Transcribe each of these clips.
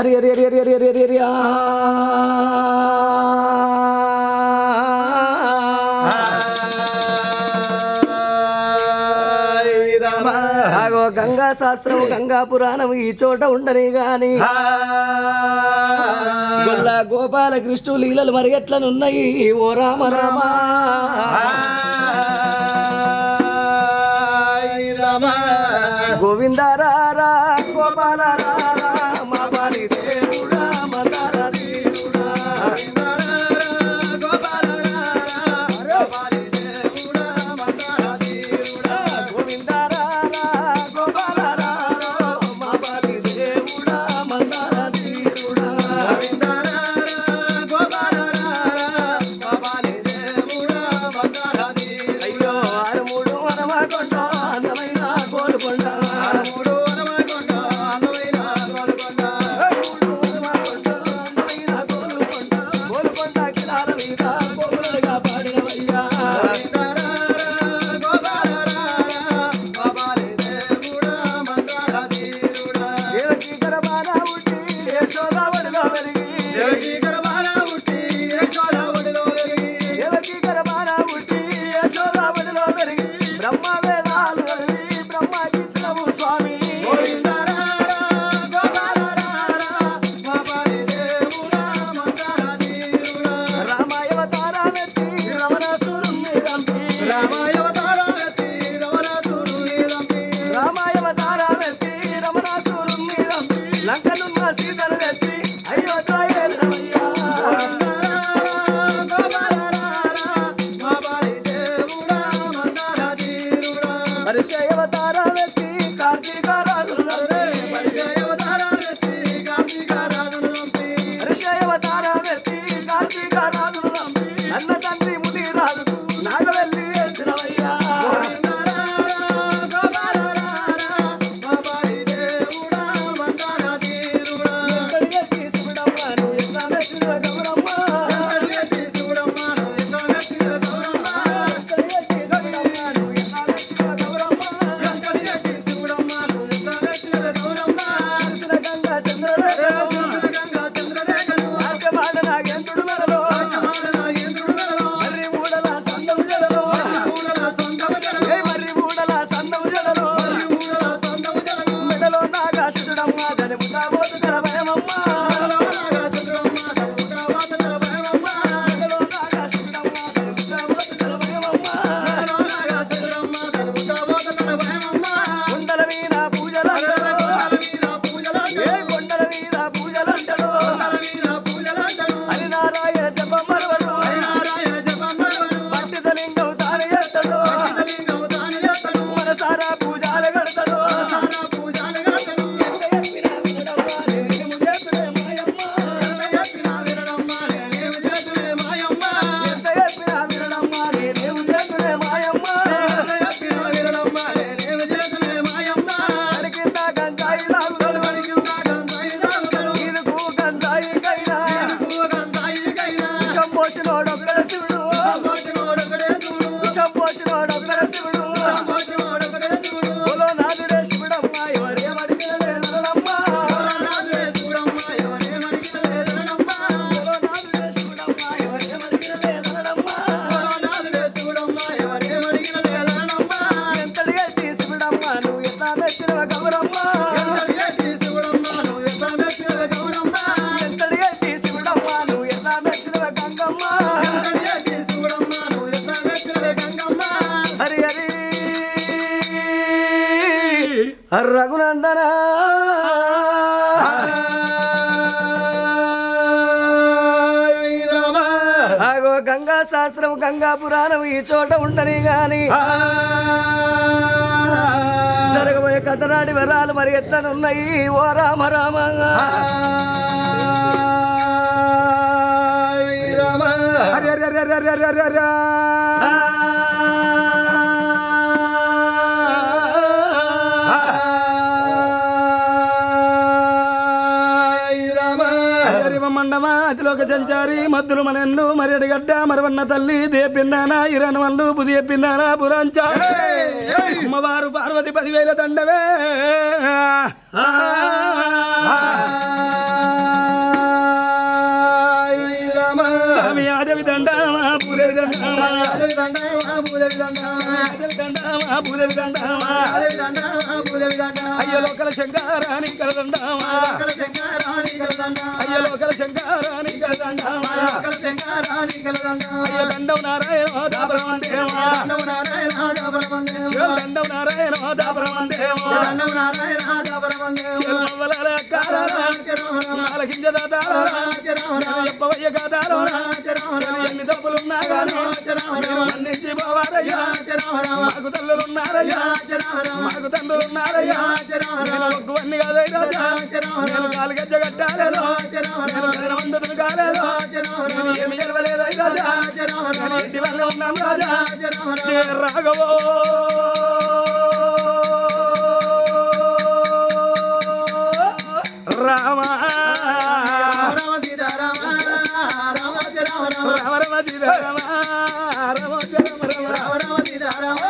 హరి హరి హరి హరి హరి హరి హరి హరి ఆ. ఆగో గంగా శాస్త్రము గంగా పురాణము ఈ చోట ఉండని గాని గొల్ల గోపాల కృష్ణు లీలలు మరి ఎట్లనున్నాయి ఓ రామ రామ గోవింద రారా గోపాల రారా మా బాలి దేవుడా మందార దేవుడా గోవింద రారా గోపాల రారా మా బాలి దేవుడా మందార దేవుడా అయ్యో ఆరుమూడు వనమకొండ అందమైన కోలుకొండ ఆరుమూడు వనమకొండ అందమైన కోలుకొండ అందమైన కోలుకొండ కోలుకొండ కిలాల మీద కోలుగా పాడినవయ్యా దేవకీ గర్భాన పుట్టి యశోద ఒడిలో పెరిగి దేవకీ గర్భాన పుట్టి యశోద ఒడిలో పెరిగి బ్రహ్మ వేదాలు చదివి బ్రహ్మకిచ్చినవు స్వామి రామాయవతారామెత్తి రమణాసురుణ్ణి చంపి రామాయవతారామెత్తి రమణాసురుణ్ణి చంపి లంకలున్న సీతను తెచ్చి అయోధ్య ఏలినవయ్యా. పరిచయవతారామెత్తి కార్తీక రాజులు చంపి పరిచయవతారామెత్తి కార్తీక రాజులు చంపి అన్న తండ్రి ముని రాజుకు నాగవెల్లి వేసినవయ్యా ఎక్కడికి శివుడమ్మ నువ్వు ఎట్లా మెచ్చిన గౌరమ్మ ఎక్కడికి శివుడమ్మ నువ్వు ఎట్లా మెచ్చిన గౌరమ్మ కృష్ణ గంగా చంద్రరేఖలు నాట్యమాడ నాగేంద్రుడు మెడలో మర్రి మూడల సందము జడలో ఏ మర్రి మూడల సందము జడలో మెడలో నాగాసుడమ్మ దాని ముఠాబోతు కరభయమమ్మ మెడలో నాగాసుడమ్మ దాని ముఠాబోతు కరభయమమ్మ కొండల మీద పూజలంటడు ఏ కొండల మీద పూజలంటడు హరినారాయణ జపం మరవడు భక్తి లింగం తాను చేస్తాడు మనసారా పూజలు కడతాడు ఎంత చెప్పినా వినడమ్మ నేనేం చేస్తునే మాయమ్మ అడిగింద గంజాయి లాగుతాడు ఈదుకు గంజాయి కైనా విషం పోసినోడొక్కడ శివుడు విషం పోసినోడొక్కడ శివుడు బోలో నాదుడే శివుడమ్మ ఎవరేమడిగిన లేదనమ్మ బోలో నాదుడే శివుడమ్మ ఎవరేమడిగిన లేదనమ్మ ఎంతటి ఎత్తి శివుడమ్మ నువ్వు ఎంత మెచ్చిన గౌరమ్మ ఎంతటి ఎత్తి శివుడమ్మ నువ్వు ఎంత మెచ్చిన గంగమ్మ హరి హరి రఘునందన ఆగో గంగా శాస్త్రం గంగా పురాణం ఈ చోట ఉండని గాని జరగబోయే కథనాడి వివరాలు మరి ఎట్లనున్నాయి ఓ రామ రామ హరి హరి హరి హరి హరి హరి హరి మండమ అతిలోక సంచారి మద్దులు మనెన్ను మరడి గడ్డ మరవన్న తల్లి దేపిన్నానా ఇరనవల్లు బుది ఎప్పిన్నానా పురాంచా అమ్మవారు పార్వతి పదివేల దండవే భూదేవి దండమా భూదేవి దండమా భూదేవి దండమా అయ్య లోకల శంకరాని కలదండమా అయ్య లోకల శంకరాని కలదండమా అయ్య దండం నారాయణ దాపరమందేవా దండం నారాయణ దాపరమందేవా చెల్లవల కాలారా నాలకించ దాదారా చెప్పవయ్య కాదారా ఎన్ని తప్పులున్నా గాని మన్నించి పోవారయ్యా మాకు తల్లులున్నారయ్యా మాకు తండ్రులున్నారయ్యా నేను ఒక్కవన్నీ కాదయ్యా నేను కాలు గజ్జ కట్టాలేదో నేను గగనమందుతులు కాలేదు నేను ఏమి జరవలేదయ్యా నేను ఇంటి వల్ల ఉన్నాను రాజా జయ రాఘవో రామ రామ రమ సీత రమ రమ రమ రమ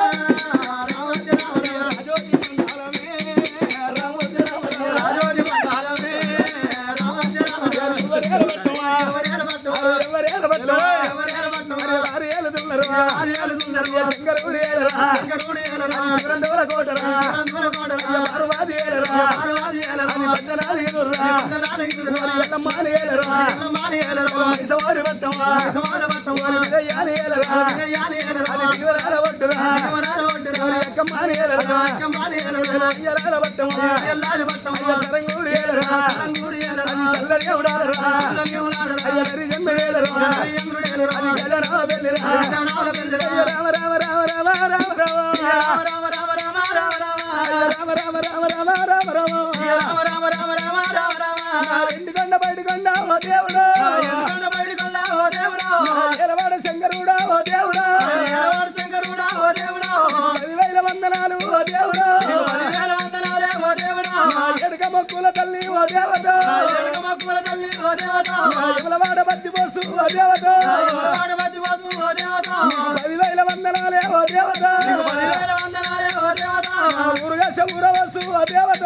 రామ రామ రామ రామ రామ రామ రామ రామ రామ రామ రామ రామ ఎండుకొండ బయటకొండ ఓ దేవుడు ఎలవాడ శంకరుడా ఓ దేవుడు పదివేల వందనాలు ఓ దేవుడు ఎడక మొక్కుల తల్లి ఓ దేవత ఎమలవాడ బద్ది పోసు ఓ దేవత పదివేల వందనాలే ఓ దేవత ఊరుగా ఊరవసు ఓ దేవత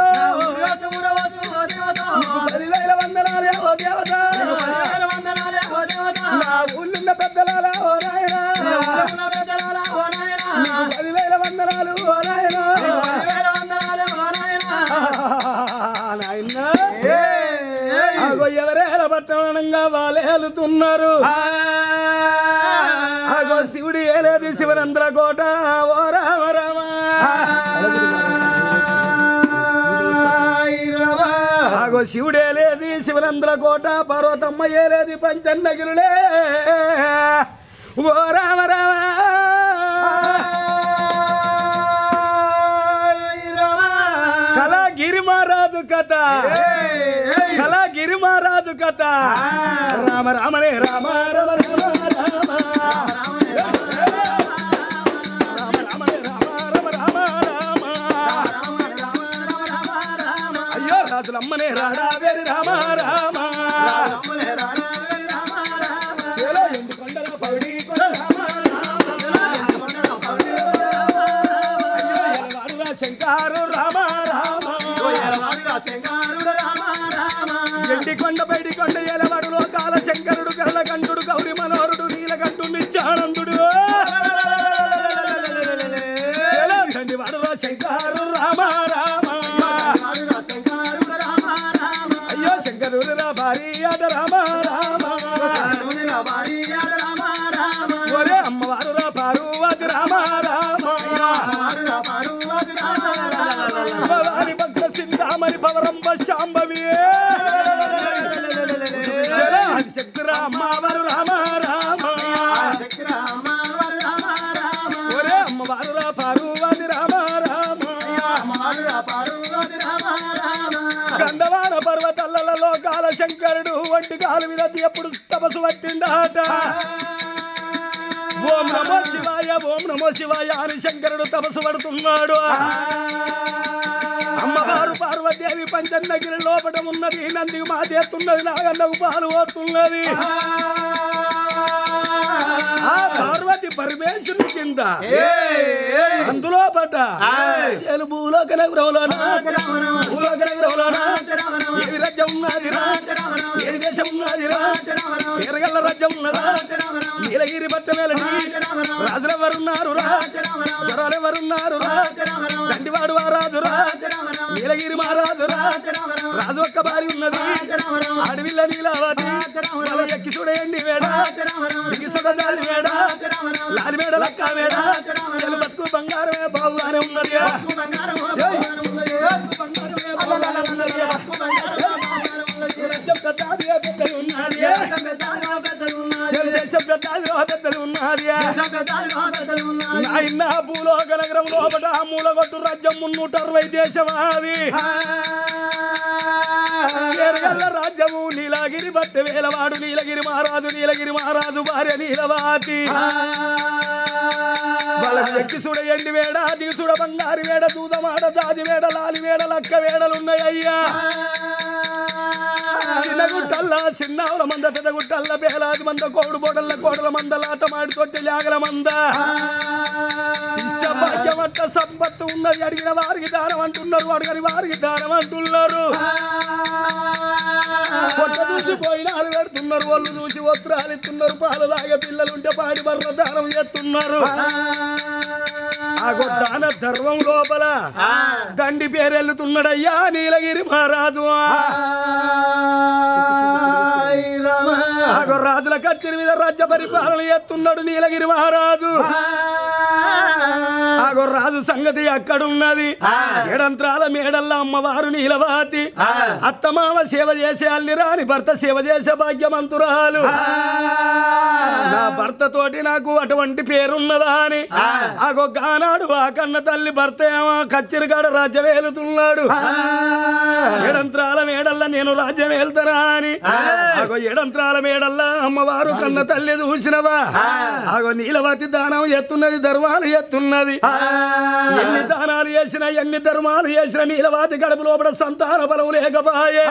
పదివేల వందనాలే ఓ దేవత నా ఊళ్ళున్న పెద్దలాల ఓ నాయన పదివేల వందనాలు ఓ నాయన నాయన అగో ఎవరేల పట్టణంగా వాళ్ళేలుతున్నారు అగో శివుడు ఏలేది శివనంద్ర కోట ఓ రామ రామ అగో శివుడు ఏలేది శివనంద్ర కోట పర్వతమ్మ ఏలేది పంచన్నగిరులే ఓ రామ రామ కళా గిరిమహారాజు కథ కళా గిరిమహారాజు కథ రామ రామనే రామ రామ రామ రామ అయ్యో రాజులమ్మనే రాడా వేరి రామ రామ ఏలో ఎండు కొండల పౌడి కొండ ఎలవాడురా శంకారు రామ రామ ఎండి కొండ బయటి కొండ ఎలవాడు లోకాల శంకరుడు గరళ కంఠుడు గౌరి మనోహరుడు నీలకంఠుడు నిత్యానందుడు ఏలో తండ్రి వాడురా శంకారు రామ రామ అయ్యో శంకరుడు రా భారీ ఆట రామ రామ ఒరే అమ్మవారు రా పార్వతి రామ రామ భవాని భక్త సింధామణి భవరంబ శాంభవి శక్తి రామ్మవారు రామ రామ ఒరే అమ్మవారు రా పార్వతి రామ రామ గంధవాన పర్వతల్ల లోకాల శంకరుడు వంటి కాలు మీద ఎప్పుడు తపస్సు పట్టిండాట ఓం నమో శివాయ ఓం నమో శివాయ అని శంకరుడు తపస్సు పడుతున్నాడు అమ్మవారు పార్వతీదేవి పంచన్నగిరి లోపట ఉన్నది నందికి మాదేస్తున్నది నాగన్నకు పాలు పోతున్నది ఆ పార్వతి పరమేశ్వరుని కింద అందులో పట చేలు భూలోక నగరంలోన భూలోక నగరంలోన ఏది రాజ్యం ఉన్నదిరా ఏది దేశం ఉన్నదిరా ఎరగల్ల రాజ్యం ఉన్నదా నీలగిరి పట్టమేలని రాజులెవరున్నారు రా దొరలెవరున్నారు రా దండివాడు వారాజురా నీలగిరి మహారాజురా రాజు ఒక్క భార్య ఉన్నది అడవిల్ల నీలావతి వాళ్ళ ఎక్కి చూడండి వేడ దిగి చూడాలి వేడ లాలి వేడ లక్క వేడ చెలు బతుకు బంగారమే బాగుగానే ఉన్నది దేశం పెద్దది పెద్దది ఉన్నది చెలు దేశం పెద్దది పెద్దది ఉన్నది ఆయన భూలోక నగరం లోపల మూలగొట్టు రాజ్యం మున్నూట అరవై దేశమాది ఎరగల్ల రాజ్యము నీలగిరి బట్టె వేలవాడు నీలగిరి మహారాజు నీలగిరి మహారాజు భార్య నీలవాతి వాళ్ళకి ఎక్కి చూడ ఎండి వేడ దిగి చూడ బంగారు వేడ దూదమాడ జాజి వేడ లాలి వేడ లక్క వేడలున్నాయ్యా చిన్న గుట్టల్ల చిన్నవుల మంద పెద్ద గుట్టల్ల బేలాది మంద కోడు బోడల్ల కోడల మంద లాట మాడి తొట్టి లాగల మంద ఇష్టభాగ్యమట్ట సంపత్తు ఉన్నది అడిగిన వారికి దానం అంటున్నారు అడిగిన వారికి దానం అంటున్నారు పొట్ట చూసి పోయినాలు పెడుతున్నారు ఒళ్ళు చూసి వస్త్రాలు ఇస్తున్నారు పాలు తాగే పిల్లలుంటే పాడి బర్ర దానం చేస్తున్నారు ఆ గొడ్డాన ధర్మం లోపల దండి పేరెళ్తున్నాడయ్యా నీలగిరి మహారాజు ఆగో రాజుల కత్తిరి మీద రాజ్య పరిపాలన చేస్తున్నాడు నీలగిరి మహారాజు ఆగో రాజు సంగతి అక్కడున్నది ఏడంత్రాల మేడల్ల అమ్మవారు నీలవాతి అత్తమామ సేవ చేసే అల్లిరాని భర్త సేవ చేసే భాగ్యమంతురాలు నా భర్త తోటి నాకు అటువంటి పేరున్నదా అని ఆగో గానాడు ఆ కన్న తల్లి భర్త ఏమో కచ్చిరిగాడు రాజ్యం ఏలుతున్నాడు ఏడంత్రాల మేడల్ల నేను రాజ్యం వెళ్తారా అని ఆగో ఏడంత్రాల మేడల్ల అమ్మవారు కన్న తల్లి చూసినవా ఆగో నీలవతి దానం ఎత్తున్నది ధర్మాలు ఎత్తున్నది ఎన్ని దానాలు చేసినా ఎన్ని ధర్మాలు చేసినా నీలవాతి గడుపు లోపల సంతాన బలం లేకపాయే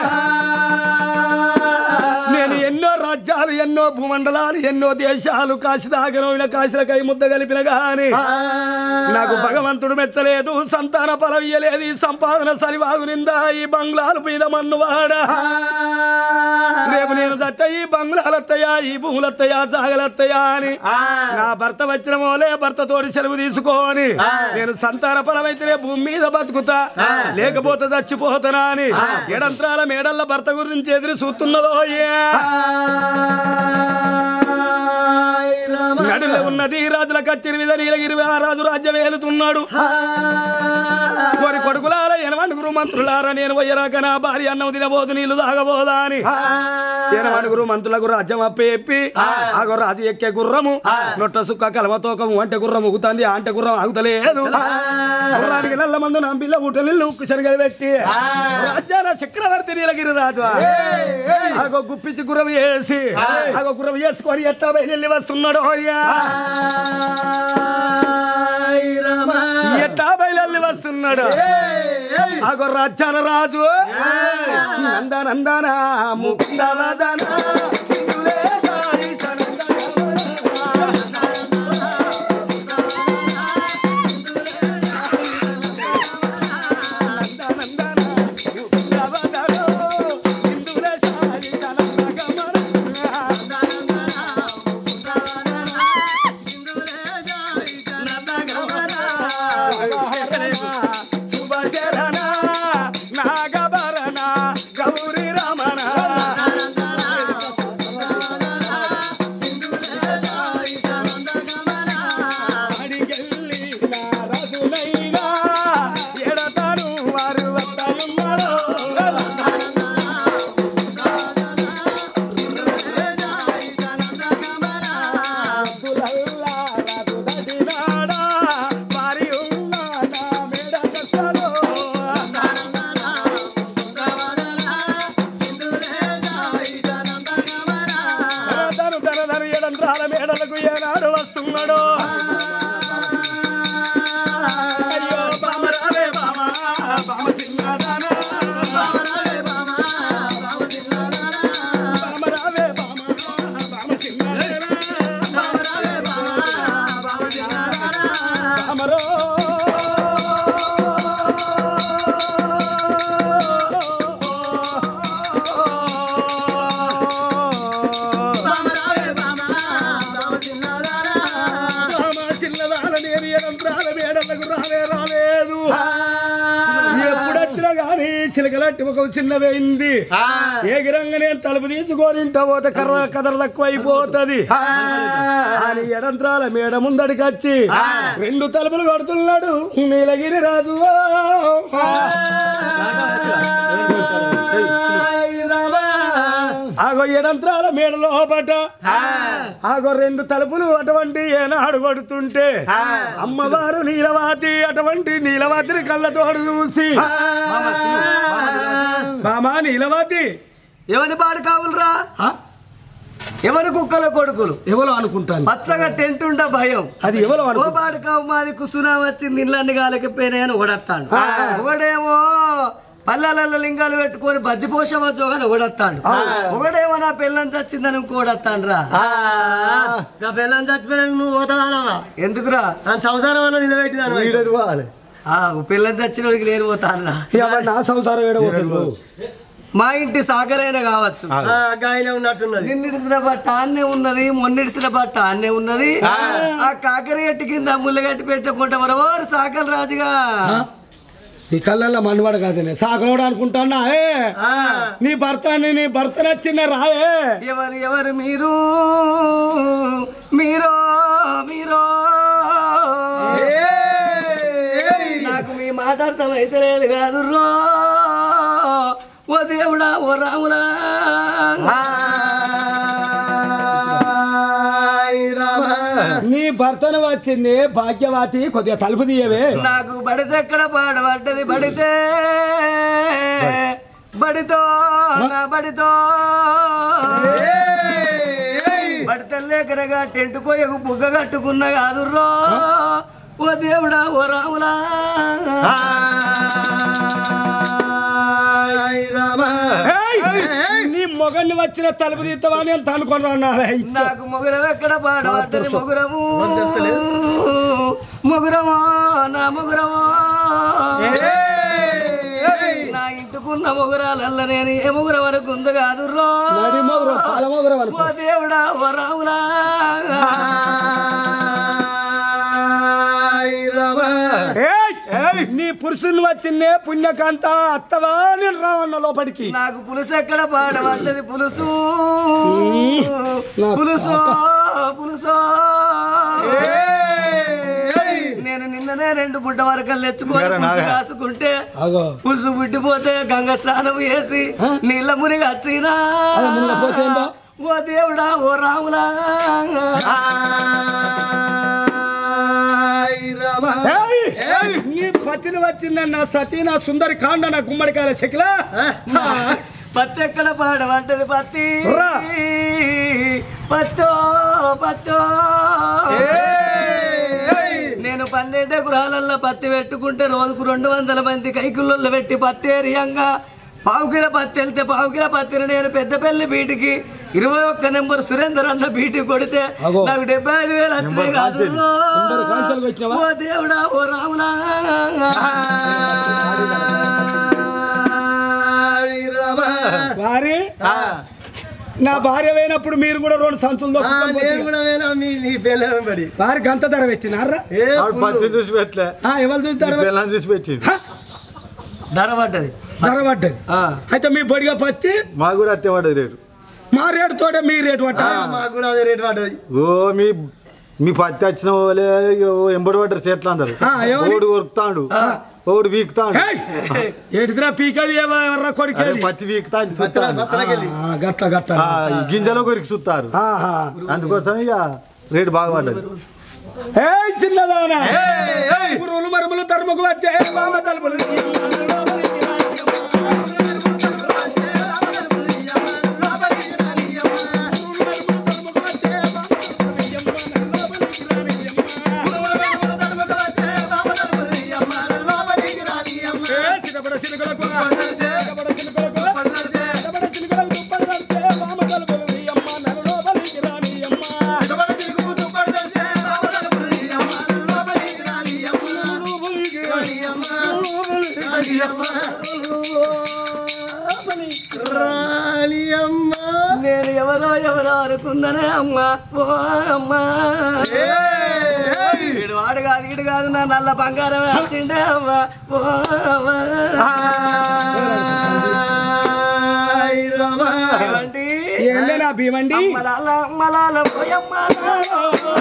నేను ఎన్నో రాజ్యాలు ఎన్నో భూమండలాలు ఎన్నో దేశాలు కాశీ దాగనోయిన కాశీల కై ముద్ద కలిపిన గాని నాకు భగవంతుడు మెచ్చలేదు సంతాన ఫలం ఇయ్యలేదు ఈ సంపాదన సరివాగు నిందా ఈ బంగ్లాలు మీద మన్నువాడ రేపు నేను దట్ట ఈ బంగ్లాలత్తయా ఈ భూములత్తయా జాగలత్తయా అని నా భర్త వచ్చిన మోలే భర్త తోటి సెలవు తీసుకొని నేను సంతాన ఫలమైతేనే భూమి మీద బతుకుతా లేకపోతే చచ్చిపోతానా అని ఎడంత్రాల మేడల్ల భర్త గురించి ఎదురు చూస్తున్నదో నడులో ఉన్నది రాజుల కచ్చిరి మీద నీలగిరి రాజు రాజ్యం ఏలుతున్నాడు కోరి కొడుకులార ఎనమడుగురు మంత్రులారా నేను పోయరాక నా భార్య అన్నం తినబోదు నీళ్లు తాగబోదా అని ఎనమడుగురు మంత్రులకు రాజ్యం అప్పేప్పి ఆగో రాజు ఎక్కే గుర్రము నొట్ట సుక్క కలవతోకము అంటే గుర్రం ఉగుతుంది అంటే గుర్రం ఆగుతలేదు గుర్రానికి నల్ల మందు నా పిల్ల ఊట నీళ్ళు ఉక్కు శనగలు పెట్టి రాజ్యాన చక్రవర్తి నీలగిరి రాజు ఆగో గుప్పించి గుర్రం వేసి ఆగో గుర్రం వేసుకొని ఎట్టా బయలు వస్తున్నాడు అయ్యా ఎట్టా బయలు వస్తున్నాడు ఆగో రాజ్యాన రాజు నందనందన ముకుందవదన శుభశరణ నాగభరణ గౌరీ రమణ బామరో బామ చిన్నదాన నేను ఎడంత్రాల మేడలకు రాలే రాలేదు ఎప్పుడు వచ్చినా గానీ చిలకలట్టి ఒక చిన్నదైంది ఏగిరంగా నేను తలుపు తీసుకొని ఇంట పోతే కర్ర కదర తక్కువ అయిపోతుంది అని ఎడంత్రాల మేడ ముందడికి వచ్చి రెండు తలుపులు కొడుతున్నాడు నీలగిరి రాజు ఆగో ఎడంత్రాల మేడ లోపట ఆగో రెండు తలుపులు అటువంటి ఏనాడు కొడుతుంటే అమ్మవారు నీలవాతి అటువంటి నీలవాతిని కళ్ళతోడు చూసి మామా నీలవాతి ఎవరి పాడు కావులరా ఆ? ఎవరి కుక్కల కొడుకులు ఎవరో అనుకుంటాను పచ్చగా టెంట్ ఉంటే భయం అది ఎవరో ఓ అనుకుంటాను పాడు కావు మాది కుసునా వచ్చింది ఇళ్ళన్ని గాలకపోయినాయని ఓడత్తాడు ఒకడేమో పల్లెలలో లింగాలు పెట్టుకొని బద్ది పోషవచ్చు కానీ ఓడత్తాడు ఒకడేమో నా పిల్లని చచ్చిందని ఇంకోడత్తాడు రా నా పిల్లని చచ్చిపోయినా నువ్వు పోతావా ఎందుకురా అని సంసారం అన్న నిలబెట్టిదాను ఆ పిల్లని చచ్చిన వాడికి నేను పోతాను రా ఎవరు నా సంసారం ఏడబోతుంది మా ఇంటి సాకరైన కావచ్చు గాయన ఉన్నట్టున్నది నిన్నిడిసిన బట్ట ఆన్నే ఉన్నది మొన్నిడిసిన బట్ట ఆన్నే ఉన్నది ఆ కాకర ఎట్టు కింద ముళ్ళగట్టి పెట్టకుండా మరవారు సాకలు రాజుగా నీ కళ్ళల్లో మనవాడు కాదనే సాకలోడు అనుకుంటానా ఏ ఆ, నీ భర్త నీ భర్త నచ్చిన రాయే ఎవరు ఎవరు మీరు మీరో మీరో నాకు మీ మాట అర్థమైతే లేదు కాదు రో ఓ దేవుడా ఓ రాములా ఆయ్ రామ. నీ భర్తను వచ్చింది భాగ్యవతి కొద్దిగా తలుపు తీయవే నాకు బడితే ఎక్కడ పాడబడ్డది బడితే బడితో నా బడితో బడితే లేకనగా టెంట్ కోయకు బుగ్గ కట్టుకున్న కాదు రో ఓ దేవుడా ఓ రాములా ఆయ్ రామ. ఏయ్! నీ మొగన్ని వచ్చిన తలుపు తీస్తావా అని అంత అనుకుని అన్నారా నాకు మొగురం ఎక్కడ పాడబడ్డది మొగురము మొగురమో నా మొగురమో నా ఇంటికున్న మొగురాలల్ల నేను ఏ మొగురం అనుకుంది కాదు రో నడి మొగురం పాల మొగురం అనుకో ఓ దేవుడా ఓ రాములా ఆయ్ రామ. ఏయ్! ఏయ్! నీ పురుషుని వచ్చిందే పుణ్యకాంత అత్తవా నేను రావన్న లోపలికి నాకు పులుసు ఎక్కడ పాడబడ్డది పులుసు పులుసు పులుసు నేను నిన్ననే రెండు బుడ్డ వరకలు తెచ్చుకొని పులుసు కాసుకుంటే అగో పులుసు పుట్టిపోతే గంగ స్నానం చేసి నీళ్ళ మునిగి వచ్చినా అది మునిగిపోతే ఏందో? ఓ దేవుడా ఓ రాములా ఆయ్ రామ. ఏయ్! ఏయ్! నీ పతిని వచ్చింద నా సతీ నా సుందరి కాండ నా గుమ్మడికాయల శకిల పత్తి ఎక్కడ పాడబడ్డది పత్తి రా. పత్తో పత్తో నేను పన్నెండు గృహాలలో పత్తి పెట్టుకుంటే రోజుకు రెండు వందల మంది కైకుల్లో పెట్టి పత్తి ఏరియంగా పావు కిలో పత్తి వెళ్తే పావు కిలో పత్తిని నేను పెద్దపల్లి బీటికి ఇరవై ఒక్క నెంబర్ సురేందర్ అన్న బీటికి కొడితే అగో. నాకు డెబ్బై ఐదు వేలు వచ్చినాయి కాదు నెంబర్ కాంచెలు కొట్టినావా? ఓ దేవుడా ఓ రాములా ఆయ్ రామ. వారి నా భార్య పోయినప్పుడు మీరు కూడా రెండు సంచులు ఆ, దొక్కుకొని నేను పోతున్నారు. కూడా వేనా మీ నీ పిల్లలు పడి వారికి అంత ధర పెట్టినారా ఏ ఆవిడ పత్తి చూసి పెట్టలే ఆ, ఎవరు చూస్తారు పిల్లల్ని చూసి పెట్టిండు ధర పడ్డది ధర పడ్డది ఆ. అయితే మీ బొడిగా పత్తి మాకు కూడా అట్టే పడదు రేటు మా రేటు తోటే మీ రేటు పట్ట ఆ, మాకు కూడా అదే రేటు పడ్డది ఓ మీ మీ పత్తి వచ్చిన వాళ్ళే ఎంబడి పడ్డారు చేతులు అందరు ఆ, ఎవరి? ఓడు కొరుకుతాడు ఓడు వీకుతాడు ఏడిదిరా పీకది ఎవర్రా అదే కొడుకేది పత్తి వీకుతాడు బత్తల- బత్తలకెళ్ళి. ఆ, గట్ల గట్ల ఆ, ఈ గింజలో కొరికి చూస్తారు ఆహా. అందుకోసం ఇక రేటు బాగా పడ్డది ఏయ్ చిన్నదానా గురువులు మరుములు ధర్మకు వచ్చే మామ తలుపులు ఏ చిన్నపడ చిన్నకలకు, చిన్నపడ చిన్నకలకు, చిన్నపడ చిన్నకలకు దుప్పటి నడిచే మామ తలుపులు తీయమ్మ, నన్ను లోపలికి రానియమ్మ. రాణి అమ్మ నేను ఎవరో ఎవరో అనుకుందనే అమ్మా ఓ అమ్మా ఇడు వాడు కాదు ఇడు కాదు నా నల్ల బంగారం వచ్చిండే అమ్మా ఓ అమ్మా ఏమండి? ఏందే నా భీమండి అమ్మలాల అమ్మలాల పోయమ్మాల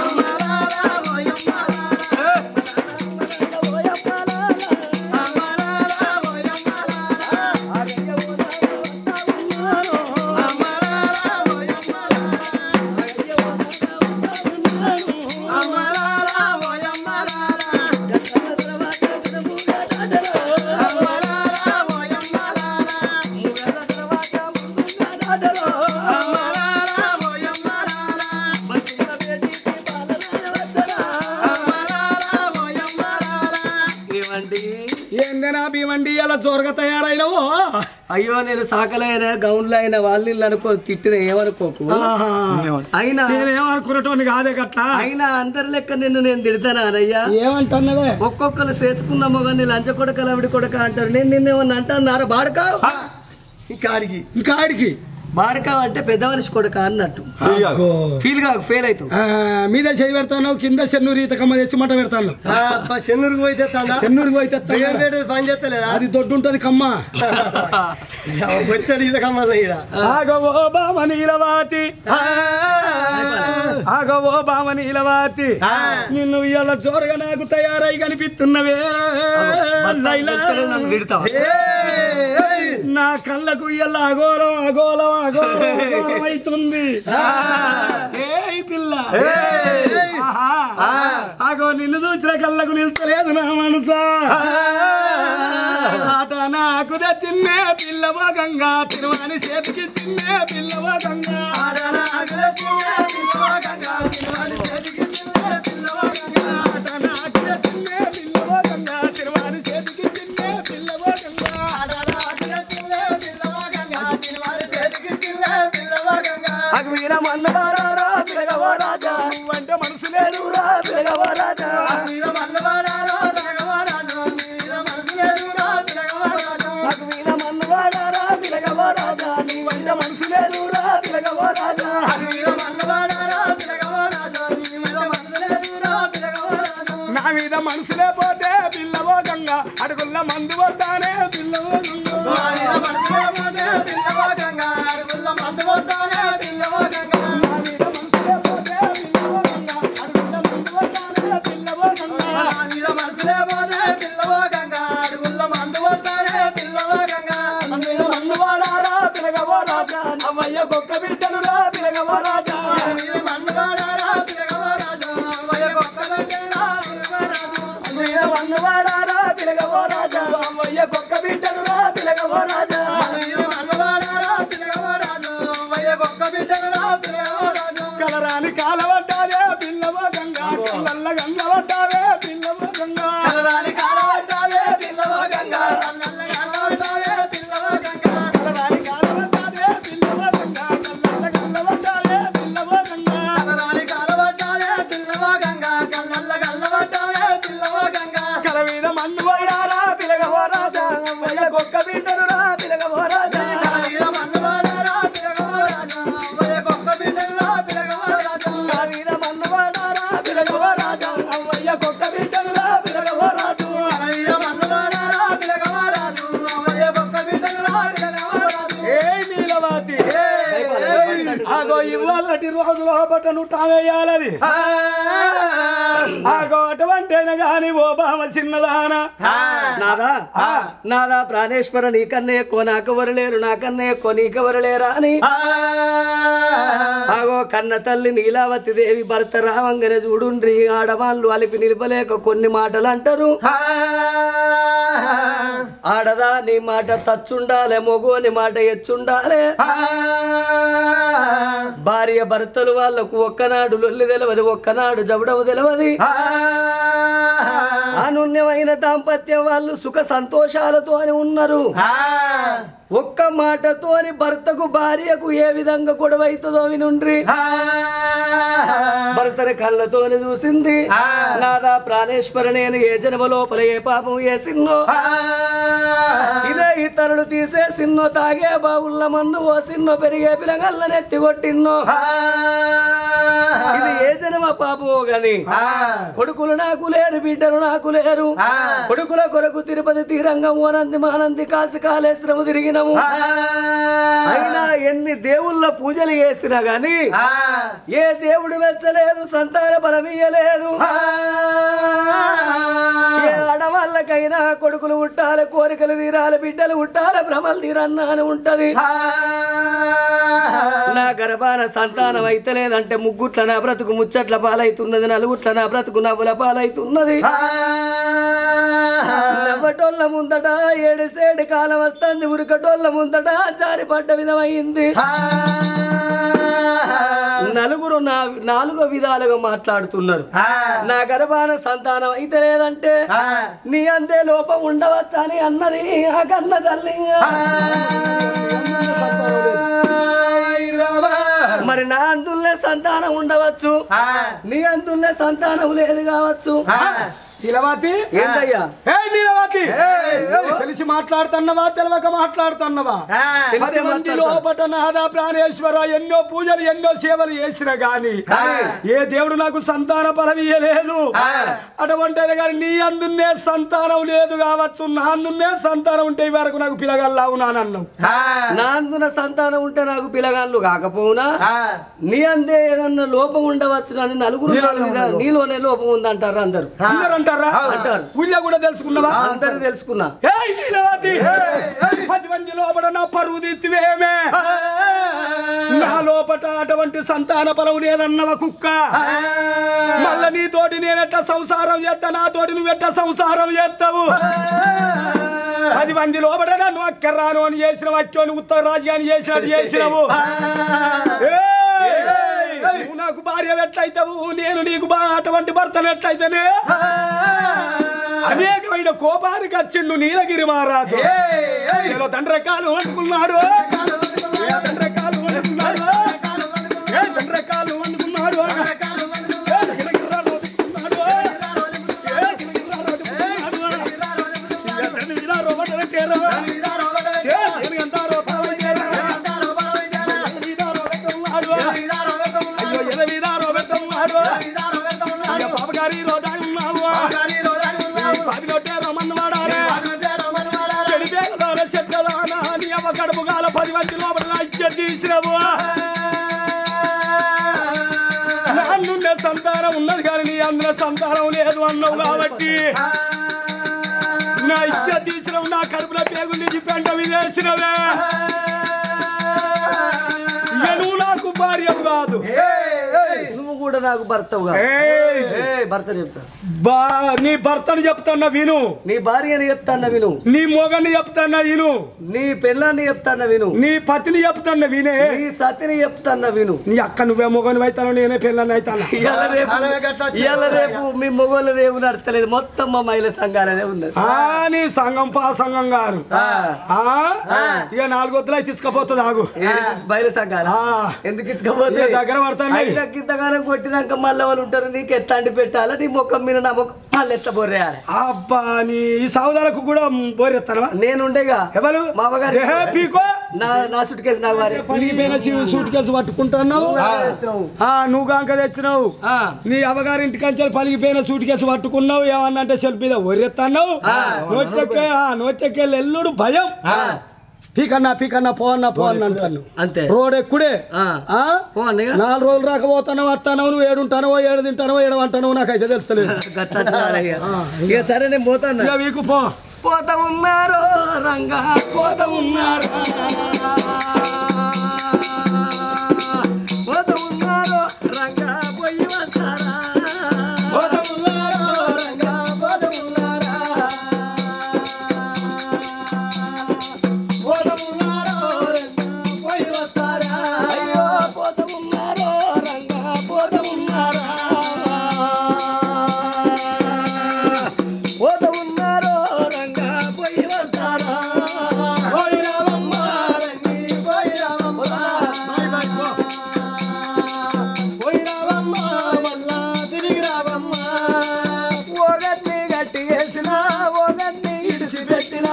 ఏమండి ఏందే నా భీమండి అలా జోరుగా తయారైనవో అయ్యో నేను సాకలైన గౌన్లు అయిన వాళ్ళు వీళ్ళు అనుకో తిట్టిన ఏమనుకోకు అయినా నేనేమనుకున్నటోని కాదే గట్లా అయినా అందరి లెక్క నిన్ను నేను తిడతానా అనయ్యా ఏమంటున్నదే ఒక్కొక్కరు చేసుకున్న మొగన్ని లంచ కొడక లవిడి కొడక అంటారు నేను నిన్నేమన్నా అంటున్నారా బాడక కాడికి ఇంకా ఆడికి బాడక అంటే పెద్ద మనిషి కొడక అన్నట్టు అగ్గో. ఫీల్ కాక ఫెయిల్ అవుతావు ఆ, మీద చేయి పెడతాను కింద చెన్నూరు ఈత కమ్మ తెచ్చి మంట పెడతాను చెన్నూరుకు పోయి తెస్తాడా చెన్నూరుకి పోయి తెస్తా. బియ్యం రేటు పని చేస్తలేదా అది దొడ్డు ఉంటది కమ్మ వచ్చాడు ఇది కమ్మలు ఈడ ఆగవో బామ నీలవాతి ఆగవో బామ నీలవాతి నిన్ను ఇవాళ జోరుగా నాకు తయారై కనిపిస్తున్నవే లైలా. నన్ను తిడతావా నా కళ్ళకు ఇవాళ అగోళం అగోళం అగోళం అగోళం అవుతుంది ఏయ్ పిల్ల ఆహా. ఆగో నిన్ను చూసిన కళ్ళకు నిల్చలేదు నా మనసా ఆట నాకు చిన్నే పిల్లవో గంగా తిరుమలని చేతికి చిన్నే పిల్లవో గంగా ఆట నాకు చిన్నే పిల్లవో గంగా తిరుమలని చేతికి చిన్నే పిల్లవో గంగా ఆట నాకు చిన్నే పిల్లవో గంగా తిరుమలని చేతికి చిన్నే పిల్లవో గంగా ఆట నాకు చిన్నే పిల్లవో గంగా తిరుమలని చేతికి చిన్నే పిల్లవో గంగా నాకు వీర మన్నవారా పిలగవో రాజా నువ్వంటే మనసు లేదు రా పిలగవో రాజా మీద మల్లవాడారో రగవాడారో మీద మనసు లేదు రా తిరగవాడారో నాకు వీర మన్నవారా పిలగవో రాజా నీ వంట మనసు లేదు రా పిలగవో రాజా నా మీద మనసులే పోతే పిల్లవో గంగ అడుగుల్ల మందు వద్దానే పిల్లవో గంగ మన్నువాడారా పిలగవో రాజా అవ్వయ్య గొక్క బిడ్డలు రా పిలగవో రాజా మీద మన్నువాడారా పిలగవో రాజా అవ్వయ్య గొక్క బిడ్డలు రా పిలగవో రాజా కలరాని కాలవడ్డావే పిల్లవో గంగా నల్ల గంగ వడ్డావే పిల్లవో గంగా కలరాని కాలవడ్డావే పిల్లవో గంగా నల్ల గంగ వడ్డావే పిల్లవో గంగా కలరాని కాలవడ్డావే పిల్లవో గంగా నల్ల గంగ వడ్డావే పిల్లవో గంగా కలరాని కాలవడ్డావే పిల్లవో గంగా నల్ల గంగ వడ్డావే పిల్లవో గంగా కల మీద మన్ను పోయారా పిలగవో రాజా అమ్మయ్య గొక్క బిడ్డలు రా పిలగవో రాజా కల మీద మన్ను పోయారా పిలగవో రాజా అమ్మయ్య గొక్క బిడ్డలు రా పిలగవో రాజా కల మీద మన్ను పోయారా పిలగవో రాజా అమ్మయ్య గొక్క బిడ్డలు రా పిలగవో రాజు కల మీద మన్ను పోయారా పిలగవో రాజు అమ్మయ్య గొక్క బిడ్డలు రా పిలగవో రాజు ఏ నీలవాతి ఆగో ఇవాళటి రోజు లోపట నువ్వు టావేయాలని ఆగో అటువంటేనే గాని ఓ బామ చిన్నదానా నాదా నాదా ప్రాణేశ్వర నీకన్నే ఎక్కువ నాకెవరు లేరు నాకన్నే ఎక్కువ నీకెవరు లేరా అని ఆగో కన్న తల్లి నీలావతి దేవి భర్త రావంగనే చూడుండ్రి ఆడవాళ్ళు అలిపి నిలపలేక కొన్ని మాటలు అంటారు ఆడదా నీ మాట తచ్చుండాలే మొగోని మాట ఎచ్చుండాలే భార్య భర్తలు వాళ్ళకు ఒక్కనాడు లొల్లి తెలవదు ఒక్కనాడు జబడవు తెలవది అనుణ్యమైన సుఖమైన దాంపత్యం వాళ్ళు సుఖ సంతోషాలతో ఉన్నారు ఒక్క మాటతోని భర్తకు భార్యకు ఏ విధంగా గొడవైతుందో వినుండ్రి భర్తని కళ్ళతోని చూసింది నాదా ప్రాణేశ్వర నేను ఏ జన్మ లోపల ఏ పాపం వేసిన్నో ఇదే ఇతరులు తీసే సిన్నో తాగే బావుల్ల మన్ను ఓ సిన్నో పెరిగే పిలగల్లని ఎత్తి కొట్టిన్నో ఇది ఏ జన్మ పాపమో గాని కొడుకులు నాకు లేరు బిడ్డలు నాకు లేరు కొడుకుల కొరకు తిరుపతి తీరంగం ఓనంది మానంది కాసి కాళేశ్వరము తిరిగినము అయినా ఎన్ని దేవుళ్ళ పూజలు చేసినా గాని ఏ దేవుడు మెచ్చలేదు సంతాన బలం ఇయ్యలేదు ఏ ఆడవాళ్ళకైనా కొడుకులు ఉట్టాలి కోరికలు తీరాలి బిడ్డలు ఉట్టాలి భ్రమలు తీరన్నా అని ఉంటది నా గర్భాన సంతానం అయితే లేదంటే ముగ్గుట్ల నా బ్రతుకు ముచ్చట్ల పాలైతున్నది నలుగుట్ల నా బ్రతుకు నవ్వుల పాలైతున్నది నవ్వటోళ్ళ ముందట ఏడుసేడు కాలం వస్తుంది ఉరికటోళ్ళ ముందట జారిపడ్డ విధమైంది నలుగురు నా నాలుగో విధాలుగా మాట్లాడుతున్నారు నా గర్భాన సంతానం అయితే లేదంటే నీ అంతే లోపం ఉండవచ్చా అని అన్నది ఆ కన్న తల్లి మరి నా అందుల్లే సంతానం ఉండవచ్చు నీ అందుల్లే సంతానం లేదు కావచ్చు శిలవతి ఏంటయ్యా ఏ నీలవతి తెలిసి మాట్లాడుతున్నవా తెలవక మాట్లాడుతున్నవా పది మంది లోపట నాదా ప్రాణేశ్వర ఎన్నో పూజలు ఎన్నో సేవలు చేసిన గాని ఏ దేవుడు నాకు సంతాన బలం ఇయ్యలేదు అటువంటి గాని నీ అందున్నే సంతానం లేదు కావచ్చు నా అందున్నే సంతానం ఉంటే ఈ వరకు నాకు పిలగల్లా ఉన్నానన్నావు నా అందున సంతానం ఉంటే నాకు పిల్లగాళ్ళు కాకపోవునా నీ అందే ఏదన్నా లోపం ఉండవచ్చు అని నలుగురు నాలుగు విధాలు నీలోనే లోపం ఉందంటారు అందరు అందరు అంటారా అంటారు. ఊళ్ళో కూడా తెలుసుకున్నావా అందరు తెలుసుకున్నా ఏయ్ నీలవతి పది మంది లోపల నా పరువు తీర్చివేమే నా లోపట అటువంటి సంతాన బలం లేదన్నవ కుక్క మళ్ళా నీతోటి నేనెట్లా సంసారం చేస్తా నాతోటి నువ్వెట్లా సంసారం చేస్తావు పది మంది లోపల నన్ను అక్కర్రాను అని చేసిన వచ్చోని ఉత్తర రాజ్యాన్ని చేసినట్టు చేసినవు ఏయ్! నువ్వు నాకు భార్య ఎట్లయితావు నేను నీకు బా అటువంటి భర్తను ఎట్లయితేనే అనేకమైన కోపానికి వచ్చిండు నీలగిరి మహారాజు ఏదో తండ్రకాలు వండుకున్నాడు ఏ తండ్రకాలు వండుకున్నాడు ఏ తండ్రకాలు వండుకున్నాడు ఏ గిరగిర్రాలు వండుకున్నాడు. ఏ గిరగిర్రాలు వండుకున్నాడు. ఏ తల్లిదారో వండరకేరో. ఏ ఎనిగంటారో పావయ్యేరో. ఎనిమిదారో వెక్కన్నాడు. అయ్యో ఎనిమిదారో వెక్కన్నాడు. అయ్యో పాపగారి రోజా ఉన్నావు పది నొట్టే రమ్మని వాడాలి చెడిపేదాన చెడ్డదానా నీ అమ్మ కడుపు కాల పది మంది లోపల నా ఇచ్చే తీసినవు నన్నుండే సంతానం ఉన్నది కానీ నీ అందులో సంతానం లేదు అన్నావు కాబట్టి నా ఇచ్చ తీసినవు నా కడుపులో పేగులు నుంచి పెంట విదేసినవే ఇక నువ్వు నాకు భార్య కాదు నువ్వు కూడా నాకు భర్తవు కాదు. ఏయ్! ఏయ్, భర్త చెప్తా బా నీ భర్తను చెప్తున్నా విను నీ భార్యని చెప్తాన్న విను నీ మొగని చెప్తున్నా విను నీ పెళ్ళాన్ని చెప్తాన్న విను నీ పతిని చెప్తున్నా వినే నీ సతిని చెప్తాన్న విను నీ అక్క నువ్వే మొగని అవుతాను నేనే పిల్లని అవుతాను ఇవాళ రేపు ఇవాళ రేపు మీ మొగోళ్ళ రేపు నడతలేదు మొత్తం మా మహిళా సంఘాలనే ఉన్నది ఆ నీ సంఘం పా సంఘం గారు ఆ ఇక నాలుగు వద్దులై తీసుకపోతుంది ఆగు ఏ బయలు సంఘాలు ఆ. ఎందుకు ఇచ్చుకోపోతే ఇక దగ్గర పడతాయి అయినా ఇంతగానం కొట్టినాక మళ్ళీ వాళ్ళు ఉంటారు నీకు ఎట్లా అంటి పెట్టాలా నీ ముఖం మీద నా ముఖం మళ్ళీ ఎట్లా బొర్రేయాలి అబ్బా నీ ఈ సౌదాలకు కూడా బోరెత్తానవా నేనుండేగా ఎవరు మా అవ్వగారి ఏ పీకో నా నా సుట్ కేసు నా వారి పలిగిపోయిన సూట్ కేసు పట్టుకుంటున్నావు ఆ నువ్వు కాంక తెచ్చినావు ఆ. నీ అవ్వగారి ఇంటి కంచెలు పలిగిపోయిన సూట్ కేసు పట్టుకున్నావు ఏమన్నంటే సెల్ఫ్ మీద ఒరెత్తన్నావు నోటెక్కే నోటెక్కే ఎల్లుడు భయం పీకన్నా పీకన్నా పోన్నా పోన్నా అంటాను అంతే రోడ్ ఎక్కుడే ఆ. ఆ? పో అన్నయ్య. నాలుగు రోజులు రాకపోతానో వస్తానో నువ్వు ఏడుంటానో ఏడు తింటానో ఏడు అంటానో నాకైతే తెలుస్తలేదు గట్ల అంటున్నాడు అయ్యా. ఇక సరే నేను పోతాను ఇక వీకు పో పోత ఉన్నారు రంగా పోత ఉన్నారు పోత ఉన్నారు రంగా పోయి వస్తారా అయ్యో పోత ఉన్నారు రంగా పోత ఉన్నారా పోత ఉన్నారు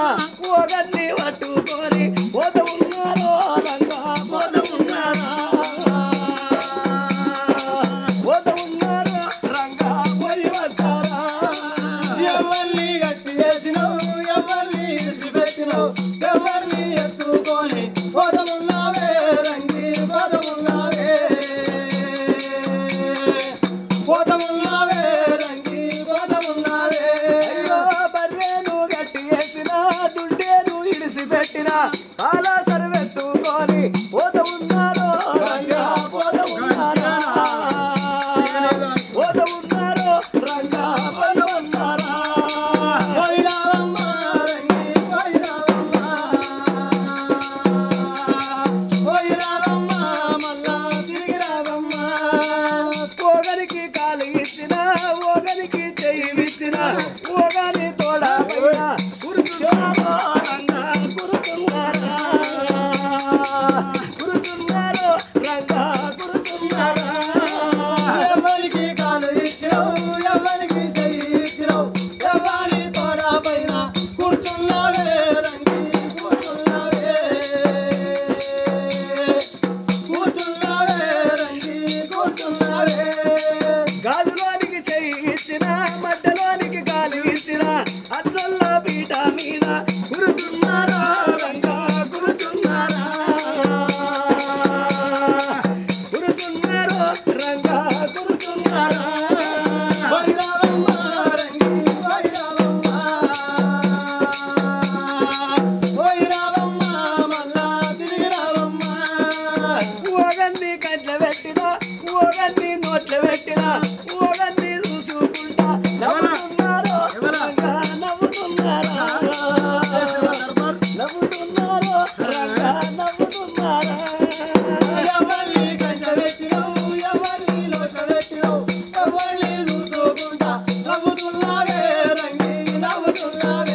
ఒకరిని పట్టుకొని పోత ఉన్నారో రంగా పోత ఉన్నారా పోత ఉన్నారో రంగా పోయి వస్తారా ఎవరిని గట్టి చేసినావు ఎవరిని పెట్టినావు ఎవరిని ఎత్తుకొని పోదమున్నావే రంగి పోదమున్నావే పోదమున్నావే రంగి పోదమున్నావే అయ్యో బర్రెను గట్టి వేసిన దుడ్డేను ఇడిసి పెట్టిన అలా సర్వెత్తుకొని పోత ఉన్నారో రంగా పోత ఉన్నారా పోత ఉన్నారో రంగా పోత ఉన్నారా పోయిరావమ్మ రంగి పోయిరావమ్మ పోయిరావమ్మ మళ్ళా తిరిగి రావమ్మ ఒకరికి కాలు ఇచ్చిన ఒకరికి చెయ్యి ఇచ్చిన ఒకరి తోడ పైన కురుతున్నారో రంగా కురుతున్నారా కురుతున్నారో రంగా కురుతున్నారా ఎవరికి కాలు ఇచ్చినావు ఎవరికి చెయ్యి ఇచ్చినావు ఎవరి తోడ పైన కూర్చున్నావే రంగి కూర్చున్నావే కూర్చున్నావే రంగి కూర్చున్నావే గాజులోనికి చెయ్యి ఇచ్చిన మధ్యలోనికి గాలి ఇచ్చిన అద్దంలో పీట మీద కురుచున్నారా రంగా కురుచున్నారా కురుచున్నారో రంగా కురుచున్నారా వైరావమ్మ రంగి వైరావమ్మ వైరావమ్మ మళ్ళా తిరిగి రావమ్మ ఒకరిని కంట్ల పెట్టిన ఒకరిని నోట్ల పెట్టిన ఒకరిని చూసుకుంటా నవ్వుతున్నారో రంగా నవ్వుతున్నారా నవ్వుతున్నారో రంగా నవ్వుతున్నారా ఎవరిని కంట పెట్టినావు ఎవరిని లోట పెట్టినావు ఎవరిని చూసుకుంటా నవ్వుతున్నావే రంగి నవ్వుతున్నావే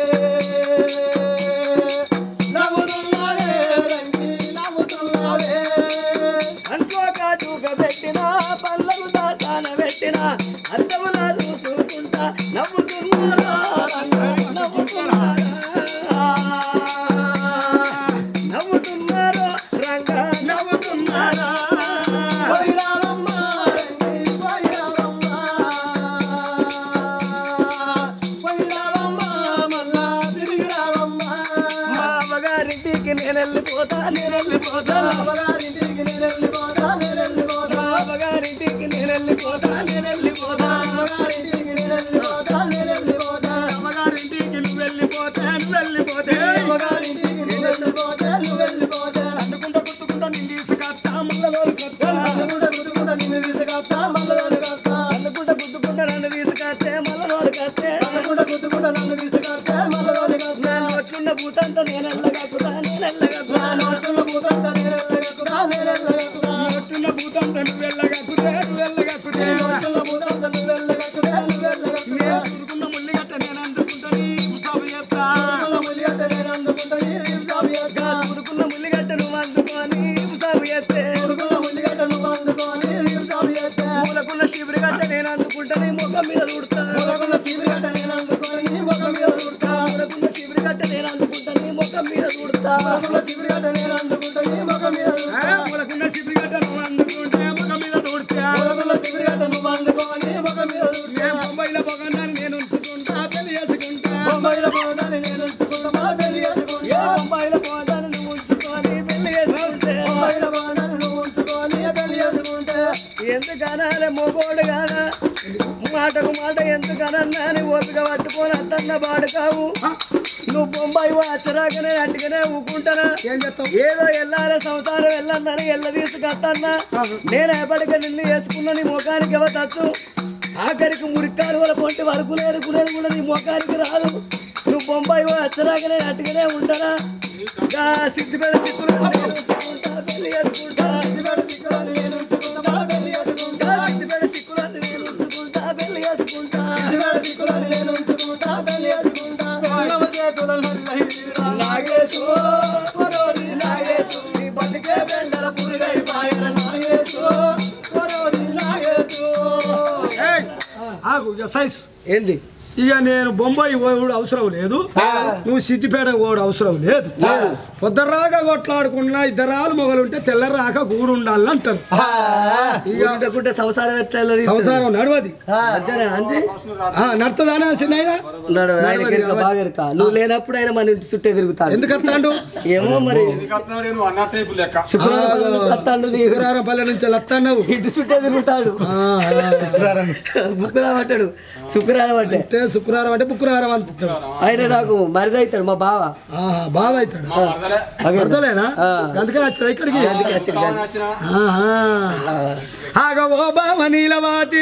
నవ్వుతున్నావే రంగి నవ్వుతున్నావే అంట్లో కాటుక పెట్టిన పళ్ళకు దాసాన పెట్టిన అందములా చూసుకుంటా నవ్వుతున్నారా రంగా నవ్వుతున్నారా నవ్వుతున్నారో రంగా నవ్వుతున్నారా వైరావమ్మ రంగి వైరావమ్మ వైరావమ్మ మళ్ళా తిరిగి రావమ్మ మా అమ్మగారింటికి నేను వెళ్ళిపోతా నేను వెళ్ళిపోతా అమ్మగారింటికి నేను వెళ్ళిపోతా నేను వెళ్ళిపోతా మా అమ్మగారింటికి నేను వెళ్ళిపోతా నేను వెళ్ళిపోతా అమ్మగారింటికి నేను వెళ్ళిపోతా నేను వెళ్ళిపోతా అమ్మగారింటికి నువ్వు వెళ్ళిపోతే నువ్వు వెళ్ళిపోతే అమ్మగారింటికి నేను వెళ్ళిపోతా నువ్వు వెళ్ళిపోతా అనుకుంటా గుర్తుకుంటా నేను తీసుకొస్తా మళ్ళీ కొత్తా అనుకుంటా గుర్తుకుంటా నిన్ను తీసుకొస్తా మళ్ళీ కలుగొస్తా అనుకుంటా గుద్దుకుంటా నన్ను తీసుకొస్తే మళ్ళీ నోరుకొస్తే అనుకుంటా గుర్తుకుంటా నన్ను తీసుకొస్తా మళ్ళీ కలుగొస్తా నా నోట్లున్న భూతంతా నేను వెళ్ళగక్కుతా నేను వెళ్ళగక్కుతా నా నోట్లో పూతంతా నేను వెళ్ళగక్కుతా నేను వెళ్ళగక్కుతా నోటున్న భూతంతో నువ్వు వెళ్ళగక్కుతే నువ్వు వెళ్ళగక్కుతే నోట్లో పూతంతా నువ్వు వెళ్ళగక్కుతా నువ్వు వెళ్ళగక్కుతా చురుకున్న ముల్లిగట్ట నేను అందుకుంటా నీ ముసాబు చేస్తా నోట్లో ములిగట్ట నేను అందుకుంటా నీ సాబు చేస్తా ఉరుకున్న ముల్లిగడ్డ నువ్వు అందుకొని సాగు చేస్తే ఉరుకున్న ములిగట్ట నువ్వు అందుకొని సాబు చేస్తా మూలకున్న శిబిరిగడ్డ నేను అందుకుంటా నీ ముఖం మీద చూడతా ఉరకున్న చీపిరిగట్ట నేను అందుకొని నీ ముఖం మీద చూడతా మూలకున్న శిబిరిగడ్డ నేను అందుకుంటా నీ ముఖం మీద చూడతా ఉరకున్న చీపిరిగట్ట నేను అందుకుంటా నీ ముఖం మీద చూడతా మూలకున్న సిపిగట్ట నువ్వు అందుకుంటే ముఖం మీద తోడితే ఉరకున్న చీపిరిగట్ట నువ్వు అందుకొని ముఖం మీద చూడతా బొంబాయిలో పొగన్నాను నేను ఉంచుకుంటా పెళ్లి చేసుకుంటా బొంబాయిలో పోవడాన్ని నేను ఉంచుకుంటా పెళ్లి ఏ చేసుకుంటా అమ్మాయిల పోదాన్ని నువ్వు ఉంచుకొని పెళ్లి చేసుకుంటే బొంబాయిలో పోవడాన్ని నువ్వు ఉంచుకొని పెళ్లి చేసుకుంటే ఎందుకనాలే మొగోడు గానా మాటకు మాట ఎందుకనన్నా అని ఓపిక పట్టుకొని అత్తన్న బాడుకావు నువ్వు బొంబాయి వచ్చరాకనే అట్టుగానే ఊకుంటానా ఏం చేస్తావు ఏదో ఎల్లారే సంసారం వెళ్ళన్నని ఎల్ల తీసుకొత్తన్నా నేను ఎప్పటికీ నిన్ను వేసుకున్న నీ ముఖానికి ఇవ్వతచ్చు ఆఖరికి మురికాలు వల్ల పొంటి వరకు లేరుకునేది కూడా నీ ముఖానికి రాదు నువ్వు బొంబాయి వచ్చరాకనే అట్టుగానే ఉంటానా ఇంకా సిద్ధిపేట సిద్ధులు పెళ్లి చేసుకుంటా సిగ్గుపడి సిగ్గులని నేను ఉంచుకుంటా పెళ్లి చేసుకుంటా ఇంకా సిద్ధిపేట సిక్కులని నేను ఉంచుకుంటా పెళ్లి చేసుకుంటా సిగ్గుపడి సిగ్గులని నేను ఉంచుకుంటా పెళ్లి చేసుకుంటా సోనమ చేతులను నల్లహిరా నాగేశు వరోరి నాగేశు నీ బతికే బెండల పురుగై పాయన నాగేశు వరోరి నాగేశు ఏయ్, ఆగు ఇక సైజ్ ఏంది ఇక నేను బొంబాయి పోడు అవసరం లేదు నువ్వు సిద్దిపేట పోడు అవసరం లేదు పొద్దురాక కొట్లాడుకున్నా ఇద్దరాలు మొగలు ఉంటే తెల్లరాక కూడు ఉండాలని అంటారు ఇక ఉండకుంటే సంసారం ఎట్లా వెళ్ళదు? సంసారం నడవది అంతేనా అంతే ఆ, నడుతుందానా చిన్న ఉన్నాడు ఆయనకి ఎరుక, బాగా ఎరుక. నువ్వు లేనప్పుడు ఆయన మన ఇంటి చుట్టే తిరుగుతాడు ఎందుకు వస్తాడు ఏమో మరి అన్న టైపు లెక్క శుక్రవారం నుంచి వస్తాడు నీ శుక్రవారం పల్లె నుంచి వస్తావు ఇంటి చుట్టే తిరుగుతాడు బుక్కురావు అంటాడు శుక్రవారం అంటే అంటే శుక్రవారం అంటే బుక్రవారం అంటాడు ఆయన నాకు మరిది అవుతాడు మా బావ ఆహా, బాగా అవుతాడు అదే. అర్థలేనా ఆ. అందుకని వచ్చాడు ఇక్కడికి అందుకే వచ్చింది కానీ. ఆహా. ఆగో ఓ బావ నీలవాతి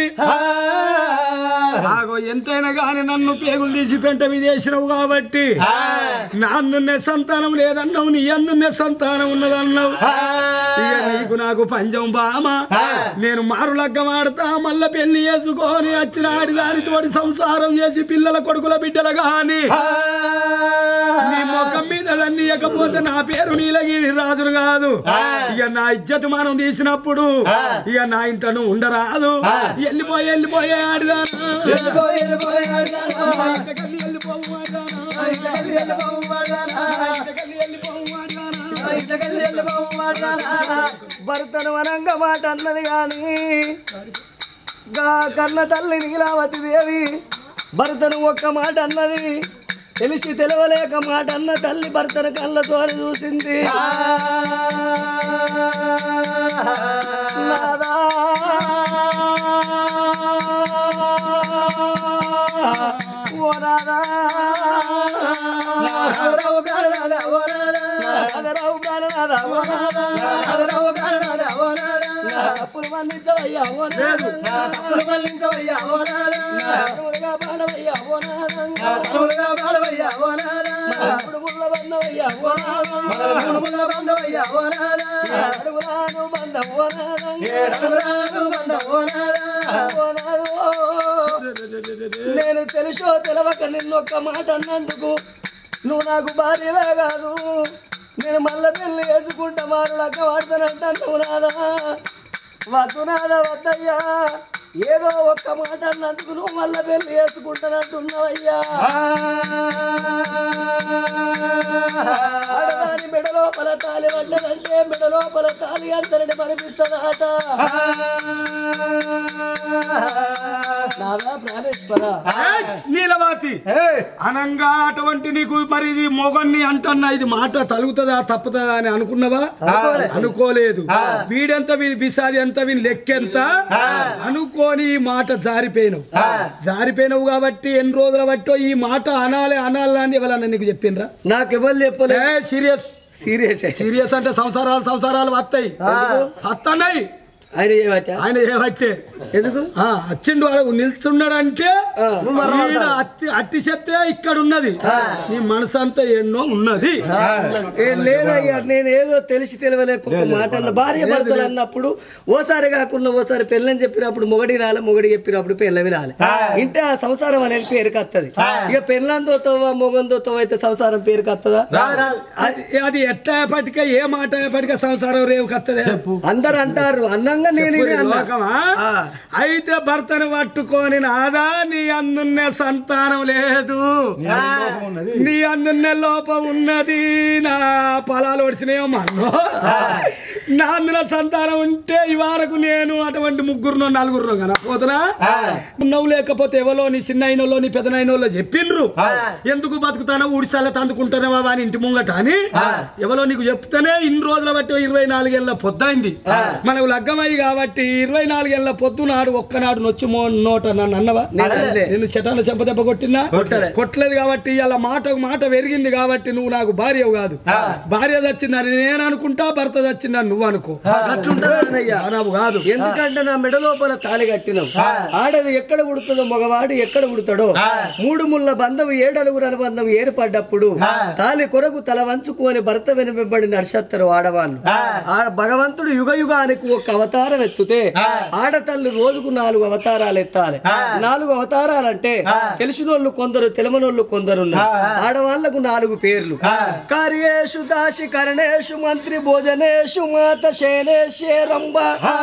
ఆగో ఎంతైనా గాని నన్ను పేగులు తీసి పెంట విదేశినవు కాబట్టి నా అందున్నే సంతానం లేదన్నావు నీ అందున్నే సంతానం ఉన్నదన్నావు ఇక నీకు నాకు పంజం బామ నేను మారు లగ్గం ఆడతా మళ్ళా పెళ్లి చేసుకొని వచ్చిన ఆడిదానితోటి సంసారం చేసి పిల్లల కొడుకుల బిడ్డలు గాని నీ ముఖం మీద ఇవ్వకపోతే నా పేరు నీలగిరి రాజును కాదు ఇక నా ఇజ్జత్ మనం తీసినప్పుడు ఇక నా ఇంట నువ్వు ఉండరాదు వెళ్ళిపోయి వెళ్ళిపోయే ఆడిదాను వెళ్ళిపోయి వెళ్ళిపోయి ఆడదానా. ఇంటికెళ్ళి వెళ్ళిపోవు ఆడిదాను. ఇంటికెళ్ళి వెళ్ళిపోవు ఆడదానా. ఇంటికెళ్ళి వెళ్ళిపోవు ఆడిదాను. ఇంటికెళ్ళి వెళ్ళిపోవు ఆడదానా. భర్తను అనంగా మాట అన్నది కానీ గా కన్న తల్లి నీలావతి దేవి భర్తను ఒక్క మాట అన్నది తెలిసి తెలవలేక మాట అన్న తల్లి భర్తను కళ్ళతో చూసింది నాదా ఓ నాదా రావు ప్రాణనాథ, ఓ నాథ. నాదరావు ప్రాణనాథా, ఓ నాదా. రావు ప్రాణనాథ, ఓ నాథ. అప్పులు మన్నించవయ్యా ఓ నాదా. అప్పులు మళ్ళించవయ్యా, ఓ నాథ. అప్పులుగా పాడవయ్యా ఓ నాదా. అప్పులుగా పాడవయ్యా, ఓ నాథ. అప్పుడు ముళ్ళ బంధవయ్యా ఓ నాదా. అప్పుల బంధవయ్యా, ఓ నాథ. అడుగురాను బంధం ఓ నాదా. ఏడవరాను బంధం, ఓ నాథ. ఓ నాదో. నేను తెలుసో తెలవక నిన్నొక్క మాట అన్నందుకు నువ్వు నాకు భార్యవే కాదు నేను మళ్ళీ పెళ్లి వేసుకుంటా మారు లెక్క వాడతానంటా నువ్వు నాదా వద్దు నాదా వద్దయ్యా ఏదో ఒక్క మాట అన్నందుకు నువ్వు మళ్ళీ పెళ్లి వేసుకుంటానంటున్నావయ్యా ఆడదాని మెడ లోపల తాలి పడ్డదంటే మెడ లోపల తాలి అంతరిని మరిపిస్తుందట నాదా ప్రాణేశ్వర ఏయ్, నీలవాతి అనంగా అటువంటి నీకు మరి ఇది మొగన్ని అంటున్నా ఇది మాట తలుగుతుందా తప్పుతుందా అని అనుకున్నావా అనుకోలేదు వీడెంత వీడి బిసాది ఎంత వీని లెక్కెంత అనుకోని ఈ మాట జారిపోయినవు జారిపోయినవు కాబట్టి ఎన్ని రోజుల బట్టో ఈ మాట అనాలి అనాలి అని ఎవరన్నా నీకు చెప్పిండ్రా నాకు ఎవరు చెప్పలే ఏ సీరియస్ సీరియస్ సీరియస్ అంటే సంసారాలు సంసారాలు వస్తాయి వస్తున్నాయి ఆయన ఏమచ్చా ఆయన ఏమట్టే ఎందుకు ఆ, అచ్చిండు వాడు నిల్చున్నాడంటే ఈడ అట్టి అట్టి చెత్తే ఇక్కడ ఉన్నది నీ మనసు అంతా ఎన్నో ఉన్నది ఏ లేదయ్యా నేను ఏదో తెలిసి తెలియలేక ఒక మాట అన్న భార్య భర్తలు అన్నప్పుడు ఓసారి కాకుండా ఓసారి పెళ్ళని చెప్పినప్పుడు మొగడి రాలే మొగడి చెప్పినప్పుడు పెళ్ళవి రాలే ఇంటే ఆ సంసారం అనేది పేరుకి వస్తుంది ఇక పెళ్ళంతో తోవ మొగంతో తోవ అయితే సంసారం పేరుకి వస్తుందా అది అది ఎట్టేపటికే ఏ మాట అయ్యేపటికే సంసారం రేవు కత్తదే అందరు అంటారు అన్నంగా నేను ఇదే అన్నా. లోకమా ఆ. అయితే భర్తను పట్టుకొని నాదా నీ అందున్నే సంతానం లేదు నీ అందున్నే లోపం ఉన్నది నా పొలాలు ఒడిచినాయో మన్నో నా అందున సంతానం ఉంటే ఈ వారకు నేను అటువంటి ముగ్గురునో నలుగురునో కదా పోతున్నా నువ్వు లేకపోతే ఎవరో నీ చిన్న అయినోళ్ళు నీ పెద్ద అయినోళ్ళు చెప్పిండ్రు ఎందుకు బతుకుతానో ఊడిసాల తందుకుంటానవా అని ఇంటి ముంగట అని ఎవరో నీకు చెప్తేనే ఇన్ని రోజుల బట్టి ఇరవై నాలుగేళ్ల పొద్దైంది మనకు లగ్గమై కాబట్టి ఇరవై నాలుగేళ్ల పొద్దు నాడు ఒక్కనాడు నొచ్చి మో నోట నన్ను అన్నవా అనలే. నేను చెటాన చెంప దెబ్బ కొట్టినా కొట్టలే. కొట్టలేదు కాబట్టి ఇలా మాటకు మాట పెరిగింది కాబట్టి నువ్వు నాకు భార్యవు కాదు భార్య చచ్చిందని నేను అనుకుంటా భర్త చచ్చిందని నువ్వు అనుకో అట్లుంటదా అన్నయ్య? నావు కాదు ఎందుకంటే నా మెడ లోపల తాళి కట్టినాం ఆడది ఎక్కడ ఉడుతుందో మగవాడు ఎక్కడ ఉడతాడో మూడు ముళ్ళ బంధం ఏడలుగురు అనుబంధం ఏర్పడ్డప్పుడు తాలి కొరకు తల వంచుకొని భర్త వెనుబడి నడిచేస్తారు ఆడవాళ్ళు ఆ భగవంతుడు యుగ యుగానికి ఒక అవతారం అవతారం ఎత్తుతే ఆడతల్లి రోజుకు నాలుగు అవతారాలు ఎత్తాలి నాలుగు అవతారాలంటే తెలిసినోళ్ళు కొందరు తెలమనోళ్ళు కొందరు ఉన్నారు ఆడవాళ్లకు నాలుగు పేర్లు కార్యేషు దాసి కరణేషు మంత్రి భోజనేషు మాత శేనేశ్వరంబ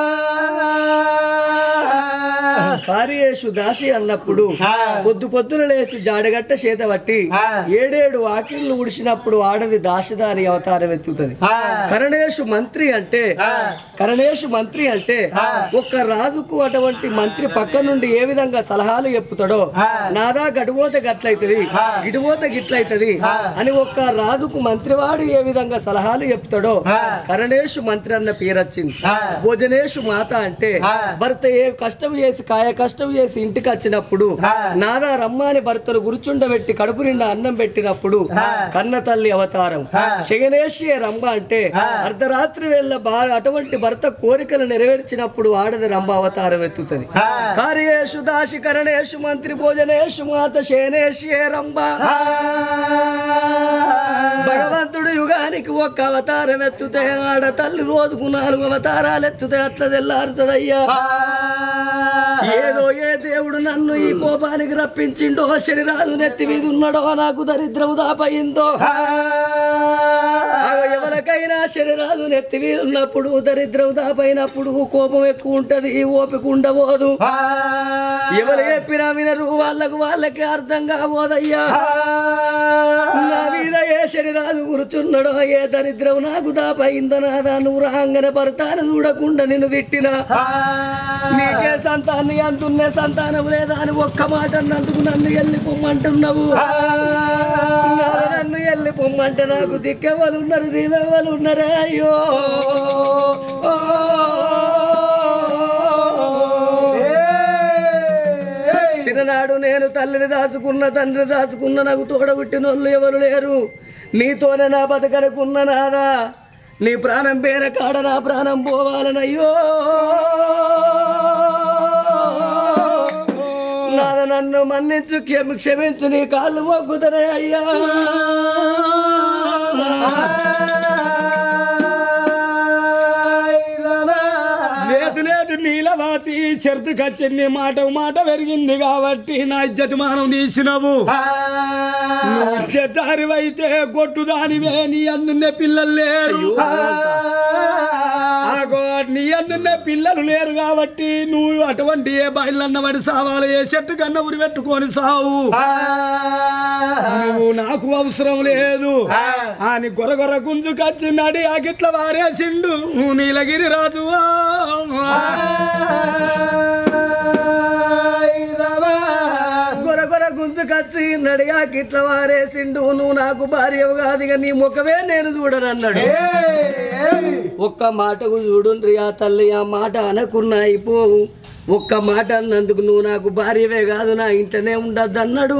కార్యేషు దాసి అన్నప్పుడు పొద్దు పొద్దున లేసి జాడగట్ట చేత పట్టి ఏడేడు వాకిళ్ళు ఉడిసినప్పుడు ఆడది దాసిదాని అవతారం ఎత్తుతుంది కరణేషు మంత్రి అంటే కరణేషు మంత్రి అంటే ఒక్క రాజుకు అటువంటి మంత్రి పక్క నుండి ఏ విధంగా సలహాలు చెప్పుతాడో నాదా గడిపోతే గట్లయితది గిడిపోతే గిట్లయితది అని ఒక్క రాజుకు మంత్రివాడు ఏ విధంగా సలహాలు చెప్తాడో కరణేషు మంత్రి అన్న పేరు వచ్చింది భోజనేషు మాత అంటే భర్త ఏ కష్టం చేసి కాయ కష్టం చేసి ఇంటికి వచ్చినప్పుడు నాదా రమ్మాని భర్తను గురుచుండబెట్టి కడుపు నిండా అన్నం పెట్టినప్పుడు కన్న తల్లి అవతారం శగనేశి రంభ అంటే అర్ధరాత్రి వేళ బా అటువంటి భర్త కోరికలు నెరవేర్చినప్పుడు ఆడది రంభ అవతారం ఎత్తుతుంది కార్యేషు దాసి కరణేషు మంత్రి భోజనేషు మాత శేనేశి రంభ భగవంతుడు యుగానికి ఒక్క అవతారం ఎత్తుతే ఆడ తల్లి రోజుకు నాలుగు అవతారాలు ఎత్తుతే అట్లా తెల్లారుతుందయ్యా ఏదో ఏ దేవుడు నన్ను ఈ కోపానికి రప్పించిండో శరీరాలు నెత్తి మీద ఉన్నాడో నాకు దరిద్రము దాపయిందో అగో ఎవరికైనా శరీరాలు నెత్తి మీద ఉన్నప్పుడు దరిద్రం దాపైనప్పుడు కోపం ఎక్కువ ఉంటది ఓపిక ఉండబోదు ఎవరు చెప్పినా వినరు వాళ్ళకు వాళ్ళకి అర్థం కాబోదయ్యా నా మీద ఏ శరీరాలు కూర్చున్నాడో ఏ దరిద్రం నాకు దాపయిందో నాదా నువ్వు రాగానే భర్తాను చూడకుండా నిన్ను తిట్టినా నీకే సంతాన్ని అంతున్నే సంతానం లేదా అని ఒక్క మాట అన్నందుకు నన్ను వెళ్ళి పొమ్మంటున్నావు నన్ను వెళ్ళి పొమ్మంటే నాకు దిక్కెవరు ఉన్నారు దివెవరు ఉన్నారే అయ్యో చిన్ననాడు నేను తల్లిని దాచుకున్న తండ్రిని దాచుకున్న నాకు తోడబుట్టిన వాళ్ళు ఎవరు లేరు నీతోనే నా బతకనుకున్న నాదా నీ ప్రాణం పేర కాడ నా ప్రాణం పోవాలనయ్యో నాద నన్ను మన్నించు క్షమి క్షమించు నీ కాళ్ళు మొక్కుతనే అయ్యా లేదు లేదు నీలవాతి షరతు కచ్చింది మాట మాట పెరిగింది కాబట్టి నా ఇజ్జతి మానం తీసినవు నువ్వు ఇజ్జతారివైతే గొడ్డు దానివే నీ అందున్నే పిల్లలు లేరు ఆగో నీ అందున్నే పిల్లలు లేరు కాబట్టి నువ్వు అటువంటి ఏ బయలన్న పడి సావాలి ఏ చెట్టు కన్నా ఉరి పెట్టుకొని సావు నువ్వు నాకు అవసరం లేదు అని గొరగొర గుంజు కచ్చినాడు ఆగిట్ల వారేసిండు నీలగిరి రాజు గొరగొర గుంజుకచ్చి నడిగా గిట్ల వారేసిండు నువ్వు నాకు భార్య కాదుగా నీ ముఖమే నేను చూడనన్నాడు ఒక్క మాటకు చూడుండ్రి ఆ తల్లి ఆ మాట అనకున్నా అయిపోవు ఒక్క మాట అన్నందుకు నువ్వు నాకు భార్యవే కాదు నా ఇంటనే ఉండద్దు అన్నాడు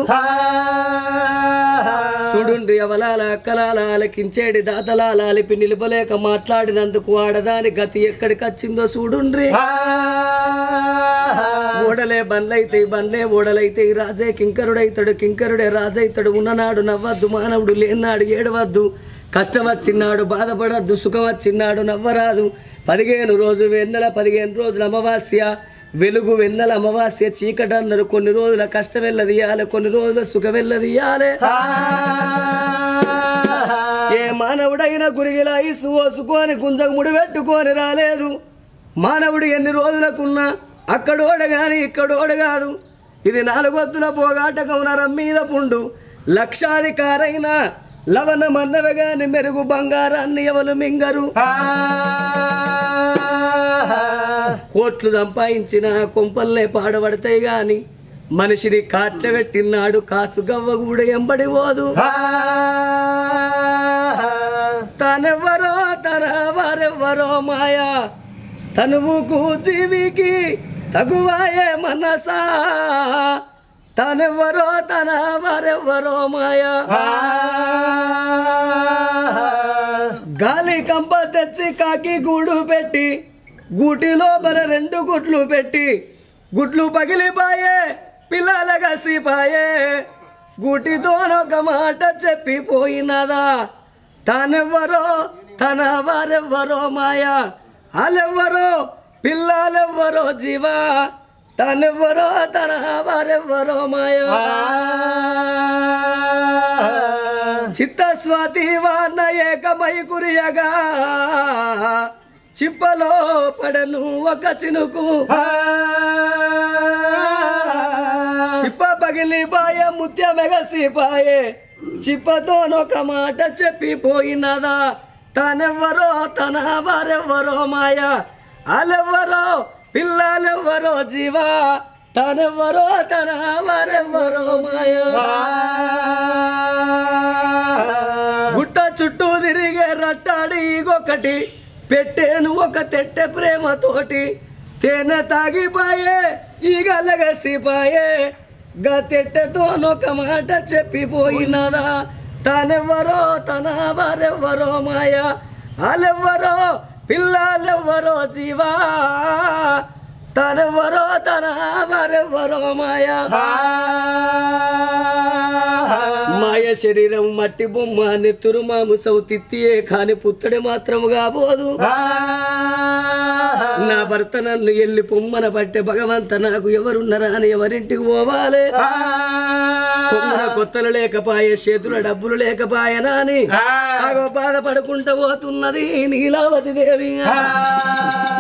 చూడుండ్రి అవలాల అక్కలాల ఆలకించేడి దాతలాల అలిపి నిలబలేక మాట్లాడినందుకు ఆడదాని గతి ఎక్కడికి వచ్చిందో చూడుండ్రి ఓడలే బండ్లైతే బండ్లే ఓడలైతే రాజే కింకరుడైతాడు కింకరుడే రాజైతాడు ఉన్ననాడు నవ్వద్దు మానవుడు లేనాడు ఏడవద్దు కష్టం వచ్చినాడు బాధపడద్దు సుఖం వచ్చినాడు నవ్వరాదు పదిహేను రోజు వెన్నెల పదిహేను రోజుల అమావాస్య వెలుగు వెన్నెల అమావాస్య చీకటి అన్నారు కొన్ని రోజుల కష్టం వెళ్ళదియాలి కొన్ని రోజుల సుఖం వెళ్ళదియాలి ఏ మానవుడైనా గురిగిలా ఇసు ఓసుకొని గుంజకు ముడి పెట్టుకొని రాలేదు మానవుడు ఎన్ని రోజులకున్నా అక్కడోడ గాని ఇక్కడోడ కాదు ఇది నాలుగొద్దుల పోగాటకం నరం మీద పుండు లక్షాధికారైన లవణ మన్నవ గాని మెరుగు బంగారాన్ని ఎవరు మింగరు కోట్లు సంపాదించిన కొంపల్నే పాడబడతాయి గాని మనిషిని కాట్ల పెట్టినాడు కాసు గవ్వ కూడా ఎంబడి పోదు తనెవ్వరో తన వారెవ్వరో మాయా తనువుకు జీవికి తగువాయే మనసా తనెవ్వరో తన వారెవ్వరో మాయా గాలి కంప తెచ్చి కాకి గూడు పెట్టి గూటిలో బల రెండు గుడ్లు పెట్టి గుడ్లు పగిలిపాయే పిల్లల గసిపాయే గూటితోనొక మాట చెప్పిపోయినదా తానెవ్వరో తన వారెవ్వరో మాయా వాళ్ళెవ్వరో పిల్లలెవ్వరో జీవా తనెవ్వరో తన వారెవ్వరో మాయా చిత్తస్వాతి వాన ఏకమై కురియగా చిప్పలో పడను ఒక చినుకు చిప్ప పగిలిపాయ ముత్యమెగసిపాయే చిప్పతోనొక మాట చెప్పిపోయినదా తనెవ్వరో తన వారెవ్వరో మాయా అలెవ్వరో పిల్లలెవ్వరో జీవా తనెవ్వరో తన వారెవ్వరో మాయా గుట్ట చుట్టూ తిరిగే రట్టాడి ఈగొకటి పెట్టేను ఒక తెట్టె ప్రేమతోటి తేనె తాగిపాయే ఈగలగసిపాయే గా తెట్టెతోనొక మాట చెప్పిపోయినదా తనెవ్వరో తన వారెవ్వరో మాయా వాళ్ళెవ్వరో పిల్లలెవ్వరో జీవా తనెవ్వరో తన వారెవ్వరో మాయా మాయ శరీరం మట్టి బొమ్మ నెత్తురు మాంసం తిత్తియే కాని పుత్తడి మాత్రము కాబోదు నా భర్త నన్ను ఎల్లి పొమ్మన పట్టే భగవంత నాకు ఎవరున్నారా అని ఎవరింటికి పోవాలి కొమ్మన కొత్తలు లేకపాయే చేతుల డబ్బులు లేకపాయనా అని ఆగో బాధపడుకుంటూ పోతున్నది నీలావతి దేవి